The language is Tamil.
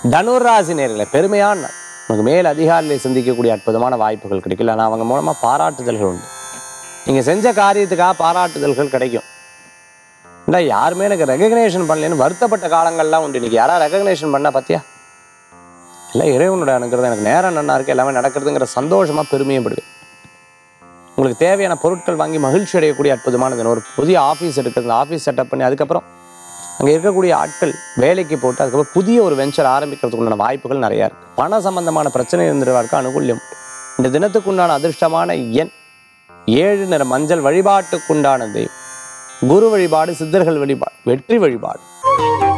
தனுராசி நேர்களை பெருமையான நாள். உங்களுக்கு மேல் அதிகாரிகளை சந்திக்கக்கூடிய அற்புதமான வாய்ப்புகள் கிடைக்கும் இல்லை அவங்க மூலமாக பாராட்டுதல்கள் உண்டு நீங்கள் செஞ்ச காரியத்துக்காக பாராட்டுதல்கள் கிடைக்கும் இல்லை யாருமே எனக்கு ரெகக்னேஷன் பண்ணலன்னு வருத்தப்பட்ட காலங்கள்லாம் உண்டு இன்னைக்கு யாராவது ரெகக்னேஷன் பண்ணா பார்த்தியா இல்லை இறைவனோட அனுக்கிறது எனக்கு நேரம் நன்னா இருக்கு எல்லாமே நடக்கிறதுங்கிற சந்தோஷமாக பெருமையப்படுவேன் உங்களுக்கு தேவையான பொருட்கள் வாங்கி மகிழ்ச்சி அடையக்கூடிய அற்புதமான தினம் ஒரு புதிய ஆஃபீஸ் எடுக்கிறது ஆஃபீஸ் செட்டப் பண்ணி அதுக்கப்புறம் அங்கே இருக்கக்கூடிய ஆட்கள் வேலைக்கு போட்டு அதுக்கப்புறம் புதிய ஒரு வெஞ்சர் ஆரம்பிக்கிறதுக்கு உண்டான வாய்ப்புகள் நிறையா இருக்குது பண சம்பந்தமான பிரச்சனை இருந்துருவாருக்கு அனுகூல்யம் இந்த தினத்துக்குண்டான அதிர்ஷ்டமான எண் ஏழு நிற மஞ்சள் வழிபாட்டுக்குண்டான தெய்வம் குரு வழிபாடு சித்தர்கள் வழிபாடு வெற்றி வழிபாடு